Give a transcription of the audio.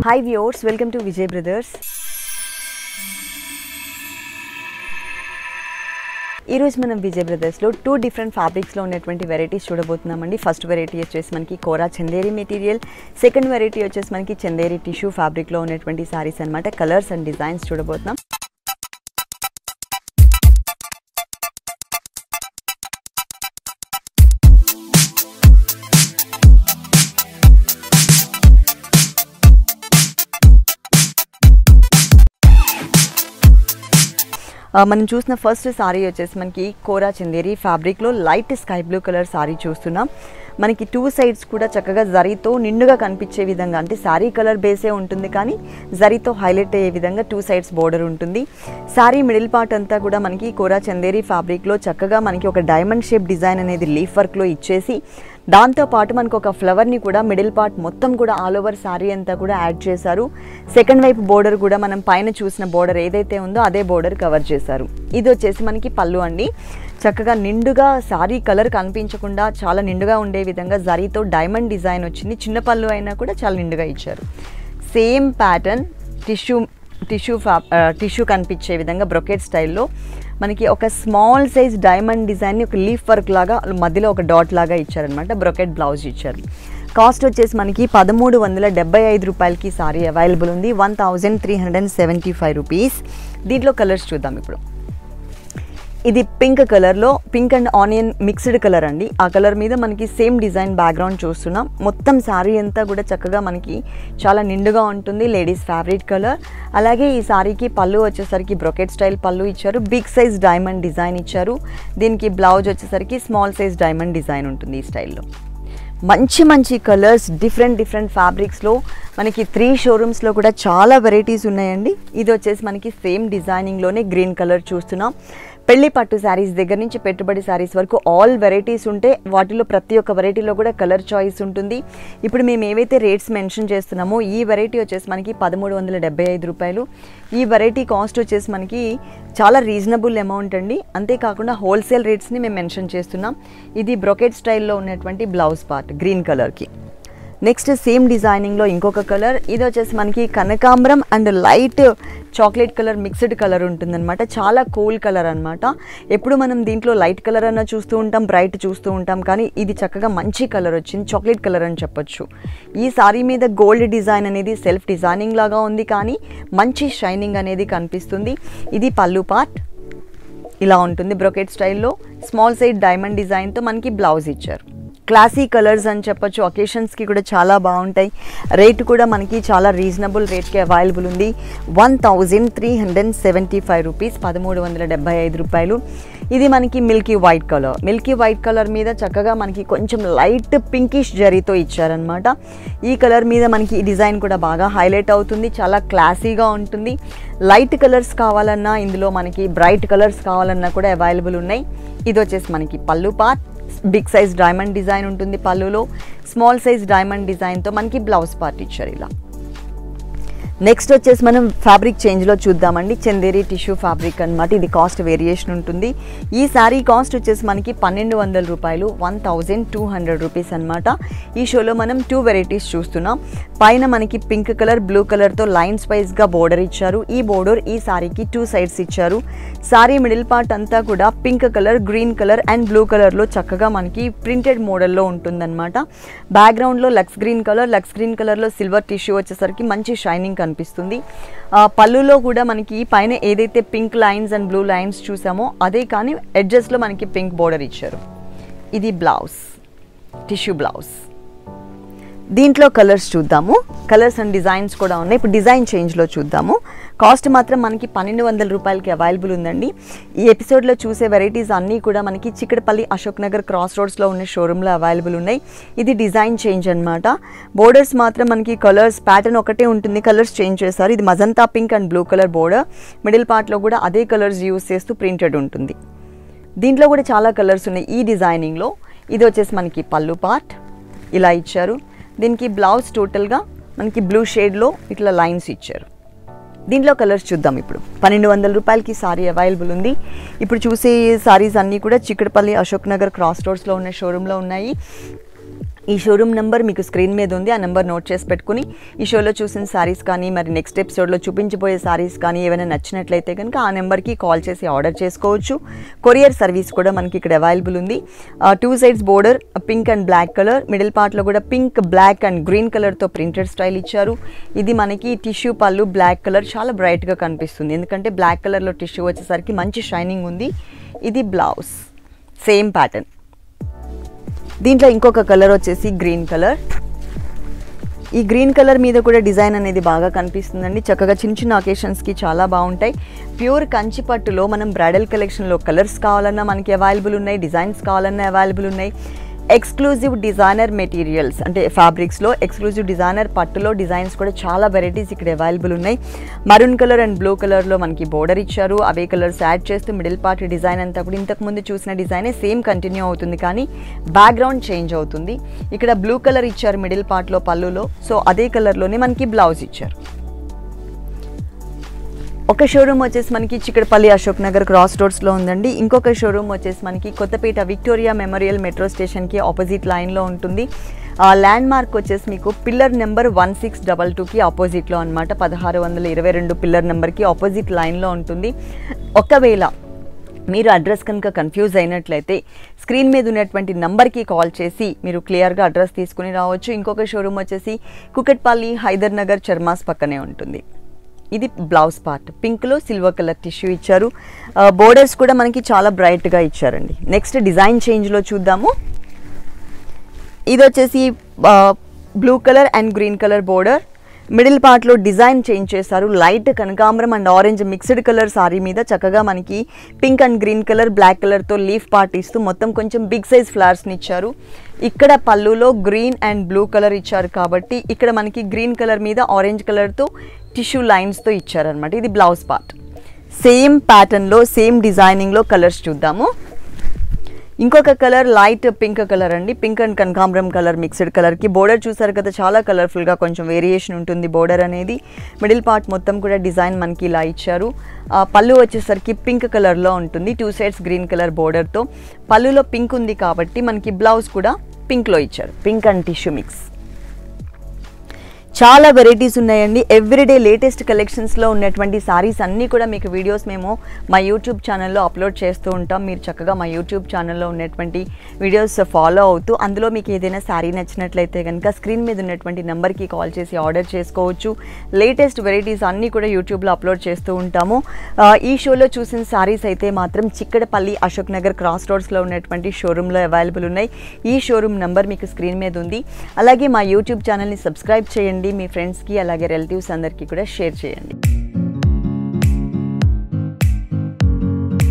hi viewers welcome to Vijay brothers ఈరోజు మనం విజయ్ బ్రదర్స్లో టూ డిఫరెంట్ ఫ్యాబ్రిక్స్లో ఉన్నటువంటి వెరైటీస్ చూడబోతున్నామండి ఫస్ట్ వెరైటీ వచ్చేసి మనకి Kora Chanderi material second variety వచ్చేసి మనకి చందేరి టిష్యూ ఫ్యాబ్రిక్లో ఉన్నటువంటి సారీస్ అనమాట కలర్స్ అండ్ డిజైన్స్ చూడబోతున్నాం ఆ, మనం చూసిన ఫస్ట్ సారీ వచ్చేసి మనకి కోరా చందేరి ఫ్యాబ్రిక్లో light sky blue colour sari చూస్తున్నాం మనకి టూ సైడ్స్ కూడా చక్కగా జరీతో నిండుగా కనిపించే విధంగా అంటే సారీ కలర్ బేసే ఉంటుంది కానీ జరీతో హైలైట్ అయ్యే విధంగా టూ సైడ్స్ బోర్డర్ ఉంటుంది సారీ మిడిల్ పార్ట్ అంతా కూడా మనకి కోరా చందేరి ఫ్యాబ్రిక్లో చక్కగా మనకి ఒక డైమండ్ షేప్ డిజైన్ అనేది లీఫ్ వర్క్లో ఇచ్చేసి దాంతో పాటు మనకు ఒక ఫ్లవర్ని కూడా మిడిల్ పార్ట్ మొత్తం కూడా ఆల్ ఓవర్ శారీ అంతా కూడా యాడ్ చేశారు సెకండ్ వైపు బోర్డర్ కూడా మనం పైన చూసిన బోర్డర్ ఏదైతే ఉందో అదే బోర్డర్ కవర్ చేశారు ఇది వచ్చేసి మనకి పళ్ళు అండి చక్కగా నిండుగా శారీ కలర్ కనిపించకుండా చాలా నిండుగా ఉండే విధంగా జరీతో డైమండ్ డిజైన్ వచ్చింది చిన్న పళ్ళు అయినా కూడా చాలా నిండుగా ఇచ్చారు సేమ్ ప్యాటర్న్ టిష్యూ టిష్యూ ఫ్యా టిష్యూ కనిపించే విధంగా బ్రొకెట్ స్టైల్లో మనకి ఒక స్మాల్ సైజ్ డైమండ్ డిజైన్ని ఒక లీఫ్ వర్క్ లాగా మధ్యలో ఒక డాట్ లాగా ఇచ్చారనమాట బ్రొకెట్ బ్లౌజ్ ఇచ్చారు కాస్ట్ వచ్చేసి మనకి పదమూడు వందల డెబ్బై ఐదు రూపాయలకి సారీ అవైలబుల్ ఉంది one thousand three hundred and seventy five rupees దీంట్లో కలర్స్ చూద్దాం ఇప్పుడు ఇది పింక్ కలర్లో pink and onion mixed colour అండి ఆ కలర్ మీద మనకి సేమ్ డిజైన్ బ్యాక్గ్రౌండ్ చూస్తున్నాం మొత్తం శారీ అంతా కూడా చక్కగా మనకి చాలా నిండుగా ఉంటుంది లేడీస్ ఫేవరెట్ కలర్ అలాగే ఈ శారీకి పళ్ళు వచ్చేసరికి బ్రొకెట్ స్టైల్ పళ్ళు ఇచ్చారు బిగ్ సైజ్ డైమండ్ డిజైన్ ఇచ్చారు దీనికి బ్లౌజ్ వచ్చేసరికి స్మాల్ సైజ్ డైమండ్ డిజైన్ ఉంటుంది ఈ స్టైల్లో మంచి మంచి కలర్స్ డిఫరెంట్ డిఫరెంట్ ఫ్యాబ్రిక్స్లో మనకి త్రీ షోరూమ్స్లో కూడా చాలా వెరైటీస్ ఉన్నాయండి ఇది వచ్చేసి మనకి సేమ్ డిజైనింగ్లోనే గ్రీన్ కలర్ చూస్తున్నాం పెళ్లి పట్టు శారీస్ దగ్గర నుంచి పెట్టుబడి శారీస్ వరకు ఆల్ వెరైటీస్ ఉంటే వాటిలో ప్రతి ఒక్క వెరైటీలో కూడా కలర్ చాయిస్ ఉంటుంది ఇప్పుడు మేము ఏవైతే రేట్స్ మెన్షన్ చేస్తున్నామో ఈ వెరైటీ వచ్చేసి మనకి పదమూడు వందల డెబ్బై ఐదు రూపాయలు ఈ వెరైటీ కాస్ట్ వచ్చేసి మనకి చాలా రీజనబుల్ అమౌంట్ అండి అంతేకాకుండా హోల్సేల్ రేట్స్ని మేము మెన్షన్ చేస్తున్నాం ఇది బ్రొకెట్ స్టైల్లో ఉన్నటువంటి బ్లౌజ్ పార్ట్ గ్రీన్ కలర్కి నెక్స్ట్ సేమ్ డిజైనింగ్లో ఇంకొక కలర్ ఇది వచ్చేసి మనకి కనకాంబరం and light chocolate colour mixed colour ఉంటుందన్నమాట చాలా కూల్ కలర్ అనమాట ఎప్పుడు మనం దీంట్లో లైట్ కలర్ అన్న చూస్తూ ఉంటాం బ్రైట్ చూస్తూ ఉంటాం కానీ ఇది చక్కగా మంచి కలర్ వచ్చింది చాక్లెట్ కలర్ అని చెప్పొచ్చు ఈ సారీ మీద గోల్డ్ డిజైన్ అనేది సెల్ఫ్ డిజైనింగ్ లాగా ఉంది కానీ మంచి షైనింగ్ అనేది కనిపిస్తుంది ఇది పళ్ళు పార్ట్ ఇలా ఉంటుంది బ్రొకెట్ స్టైల్లో స్మాల్ సైజ్ డైమండ్ డిజైన్తో మనకి బ్లౌజ్ ఇచ్చారు క్లాసీ కలర్స్ అని చెప్పొచ్చు ఒకేషన్స్కి కూడా చాలా బాగుంటాయి రేట్ కూడా మనకి చాలా రీజనబుల్ రేట్కి అవైలబుల్ ఉంది one thousand three hundred seventy five rupees పదమూడు వందల డెబ్బై ఐదు రూపాయలు ఇది మనకి milky white colour milky white colour మీద చక్కగా మనకి కొంచెం లైట్ పింకిష్ జరీతో ఇచ్చారనమాట ఈ కలర్ మీద మనకి ఈ డిజైన్ కూడా బాగా హైలైట్ అవుతుంది చాలా క్లాసీగా ఉంటుంది లైట్ కలర్స్ కావాలన్నా ఇందులో మనకి బ్రైట్ కలర్స్ కావాలన్నా కూడా అవైలబుల్ ఉన్నాయి ఇది వచ్చేసి మనకి pallu part big size diamond design ఉంటుంది పళ్ళులో స్మాల్ సైజ్ డైమండ్ డిజైన్తో మనకి బ్లౌజ్ పార్ట్ ఇచ్చారు ఇలా నెక్స్ట్ వచ్చేసి మనం ఫ్యాబ్రిక్ చేంజ్లో చూద్దామండి చందేరి టిష్యూ ఫ్యాబ్రిక్ అనమాట ఇది కాస్ట్ వేరియేషన్ ఉంటుంది ఈ శారీ కాస్ట్ వచ్చేసి మనకి పన్నెండు వందల రూపాయలు one thousand two hundred rupees అనమాట ఈ షోలో మనం టూ వెరైటీస్ చూస్తున్నాం పైన మనకి పింక్ కలర్ బ్లూ కలర్తో లైన్స్ వైజ్గా బోర్డర్ ఇచ్చారు ఈ బోర్డర్ ఈ శారీకి టూ సైడ్స్ ఇచ్చారు శారీ మిడిల్ పార్ట్ అంతా కూడా pink colour green colour and blue కలర్లో చక్కగా మనకి ప్రింటెడ్ మోడల్లో ఉంటుందన్నమాట బ్యాక్గ్రౌండ్లో lux green colour lux green కలర్లో సిల్వర్ టిష్యూ వచ్చేసరికి మంచి షైనింగ్ కనిపిస్తుంది ఆ, పళ్ళులో కూడా మనకి పైన ఏదైతే pink lines and blue lines చూసామో అదే కానీ ఎడ్జెస్లో మనకి పింక్ బోర్డర్ ఇచ్చారు ఇది బ్లౌజ్ టిష్యూ బ్లౌజ్ దీంట్లో కలర్స్ చూద్దాము కలర్స్ అండ్ డిజైన్స్ కూడా ఉన్నాయి ఇప్పుడు డిజైన్ చేంజ్లో చూద్దాము కాస్ట్ మాత్రం మనకి పన్నెండు వందల రూపాయలకి అవైలబుల్ ఉందండి ఈ ఎపిసోడ్లో చూసే వెరైటీస్ అన్నీ కూడా మనకి చిక్కడపల్లి అశోక్ నగర్ క్రాస్ రోడ్స్లో ఉన్న షోరూంలో అవైలబుల్ ఉన్నాయి ఇది డిజైన్ చేంజ్ అనమాట బోర్డర్స్ మాత్రం మనకి కలర్స్ ప్యాటర్న్ ఒకటే ఉంటుంది కలర్స్ చేంజ్ చేస్తారు ఇది magenta pink and blue colour border middle పార్ట్లో కూడా అదే కలర్స్ యూస్ చేస్తూ ప్రింటెడ్ ఉంటుంది దీంట్లో కూడా చాలా కలర్స్ ఉన్నాయి ఈ డిజైనింగ్లో ఇది వచ్చేసి మనకి పళ్ళు పార్ట్ ఇలా ఇచ్చారు దీనికి బ్లౌజ్ టోటల్గా మనకి బ్లూ షేడ్లో ఇట్లా లైన్స్ ఇచ్చారు దీంట్లో కలర్స్ చూద్దాం ఇప్పుడు పన్నెండు వందల రూపాయలకి సారీ అవైలబుల్ ఉంది ఇప్పుడు చూసే సారీస్ అన్నీ కూడా చిక్కడపల్లి అశోక్ నగర్ క్రాస్ రోడ్స్లో ఉన్న షోరూంలో ఉన్నాయి ఈ షోరూమ్ నెంబర్ మీకు స్క్రీన్ మీద ఉంది ఆ నెంబర్ నోట్ చేసి పెట్టుకుని ఈ షోలో చూసిన సారీస్ కానీ మరి నెక్స్ట్ ఎపిసోడ్లో చూపించబోయే సారీస్ కానీ ఏమైనా నచ్చినట్లయితే కనుక ఆ నెంబర్కి కాల్ చేసి ఆర్డర్ చేసుకోవచ్చు కొరియర్ సర్వీస్ కూడా మనకి ఇక్కడ అవైలబుల్ ఉంది two sides border pink and black colour middle పార్ట్లో కూడా పింక్ బ్లాక్ అండ్ గ్రీన్ కలర్తో ప్రింటెడ్ స్టైల్ ఇచ్చారు ఇది మనకి టిష్యూ పళ్ళు బ్లాక్ కలర్ చాలా బ్రైట్గా కనిపిస్తుంది ఎందుకంటే బ్లాక్ కలర్లో టిష్యూ వచ్చేసరికి మంచి షైనింగ్ ఉంది ఇది బ్లౌజ్ సేమ్ ప్యాటర్న్ దీంట్లో ఇంకొక కలర్ వచ్చేసి గ్రీన్ కలర్ ఈ గ్రీన్ కలర్ మీద కూడా డిజైన్ అనేది బాగా కనిపిస్తుందండి చక్కగా చిన్న చిన్న ఒకేషన్స్కి చాలా బాగుంటాయి ప్యూర్ కంచి పట్టులో మనం బ్రైడల్ కలెక్షన్లో కలర్స్ కావాలన్నా మనకి అవైలబుల్ ఉన్నాయి డిజైన్స్ కావాలన్నా అవైలబుల్ ఉన్నాయి ఎక్స్క్లూజివ్ డిజైనర్ మెటీరియల్స్ అంటే ఫ్యాబ్రిక్స్లో ఎక్స్క్లూజివ్ డిజైనర్ పట్టులో డిజైన్స్ కూడా చాలా వెరైటీస్ ఇక్కడ అవైలబుల్ ఉన్నాయి మరూన్ కలర్ అండ్ బ్లూ కలర్లో మనకి బోర్డర్ ఇచ్చారు అవే కలర్స్ యాడ్ చేస్తూ మిడిల్ పార్ట్ డిజైన్ అంతా కూడా ఇంతకు ముందు చూసిన డిజైనే సేమ్ కంటిన్యూ అవుతుంది కానీ బ్యాక్గ్రౌండ్ చేంజ్ అవుతుంది ఇక్కడ బ్లూ కలర్ ఇచ్చారు మిడిల్ పార్ట్లో పళ్ళులో సో అదే కలర్లోనే మనకి బ్లౌజ్ ఇచ్చారు ఒక షోరూమ్ వచ్చేసి మనకి చిక్కడపల్లి అశోక్ నగర్ క్రాస్ రోడ్స్లో ఉందండి ఇంకొక షోరూమ్ వచ్చేసి మనకి కొత్తపేట విక్టోరియా మెమోరియల్ మెట్రో స్టేషన్కి ఆపోజిట్ లైన్లో ఉంటుంది ఆ ల్యాండ్ మార్క్ వచ్చేసి మీకు pillar number one six double టూకి ఆపోజిట్లో అనమాట పదహారు వందల ఇరవై రెండు పిల్లర్ నెంబర్కి ఆపోజిట్ లైన్లో ఉంటుంది ఒకవేళ మీరు అడ్రస్ కనుక కన్ఫ్యూజ్ అయినట్లయితే స్క్రీన్ మీద ఉన్నటువంటి నంబర్కి కాల్ చేసి మీరు క్లియర్గా అడ్రస్ తీసుకుని రావచ్చు ఇంకొక షోరూమ్ వచ్చేసి కుకట్పల్లి హైదర్ నగర్ చర్మాస్ పక్కనే ఉంటుంది ఇది బ్లౌజ్ పార్ట్ పింక్లో సిల్వర్ కలర్ టిష్యూ ఇచ్చారు బోర్డర్స్ కూడా మనకి చాలా బ్రైట్గా ఇచ్చారండి నెక్స్ట్ డిజైన్ చేంజ్లో చూద్దాము ఇది వచ్చేసి blue colour and green colour border middle పార్ట్లో డిజైన్ చేంజ్ చేశారు లైట్ కనకాంబరం and orange mixed colour sari మీద చక్కగా మనకి pink and green colour black కలర్తో లీఫ్ పార్ట్ ఇస్తూ మొత్తం కొంచెం బిగ్ సైజ్ ఫ్లవర్స్ని ఇచ్చారు ఇక్కడ పళ్ళులో గ్రీన్ అండ్ బ్లూ కలర్ ఇచ్చారు కాబట్టి ఇక్కడ మనకి గ్రీన్ కలర్ మీద ఆరెంజ్ కలర్తో టిష్యూ లైన్స్తో ఇచ్చారనమాట ఇది బ్లౌజ్ పార్ట్ సేమ్ ప్యాటర్న్లో సేమ్ డిజైనింగ్లో కలర్స్ చూద్దాము ఇంకొక కలర్ లైట్ పింక్ కలర్ అండి పింక్ అండ్ కనకాంబరం కలర్ మిక్స్డ్ కలర్కి బోర్డర్ చూసారు కదా చాలా కలర్ఫుల్గా కొంచెం వేరియేషన్ ఉంటుంది బోర్డర్ అనేది మిడిల్ పార్ట్ మొత్తం కూడా డిజైన్ మనకి ఇలా ఇచ్చారు ఆ, పళ్ళు వచ్చేసరికి పింక్ కలర్లో ఉంటుంది టూ సైడ్స్ గ్రీన్ కలర్ బోర్డర్తో పళ్ళులో పింక్ ఉంది కాబట్టి మనకి బ్లౌజ్ కూడా పింక్లో ఇచ్చారు పింక్ అండ్ టిష్యూ మిక్స్ చాలా వెరైటీస్ ఉన్నాయండి ఎవ్రీడే లేటెస్ట్ కలెక్షన్స్లో ఉన్నటువంటి సారీస్ అన్నీ కూడా మీకు వీడియోస్ మేము మా యూట్యూబ్ ఛానల్లో అప్లోడ్ చేస్తూ ఉంటాం మీరు చక్కగా మా యూట్యూబ్ ఛానల్లో ఉన్నటువంటి వీడియోస్ ఫాలో అవుతూ అందులో మీకు ఏదైనా శారీ నచ్చినట్లయితే కనుక స్క్రీన్ మీద ఉన్నటువంటి నెంబర్కి కాల్ చేసి ఆర్డర్ చేసుకోవచ్చు లేటెస్ట్ వెరైటీస్ అన్నీ కూడా యూట్యూబ్లో అప్లోడ్ చేస్తూ ఉంటాము ఆ, ఈ షోలో చూసిన శారీస్ అయితే మాత్రం చిక్కడపల్లి అశోక్ నగర్ క్రాస్ రోడ్స్లో ఉన్నటువంటి షోరూంలో అవైలబుల్ ఉన్నాయి ఈ షోరూమ్ నెంబర్ మీకు స్క్రీన్ మీద ఉంది అలాగే మా యూట్యూబ్ ఛానల్ని సబ్స్క్రైబ్ చేయండి మీ ఫ్రెండ్స్కి అలాగే రిలేటివ్స్ అందరికీ కూడా షేర్ చేయండి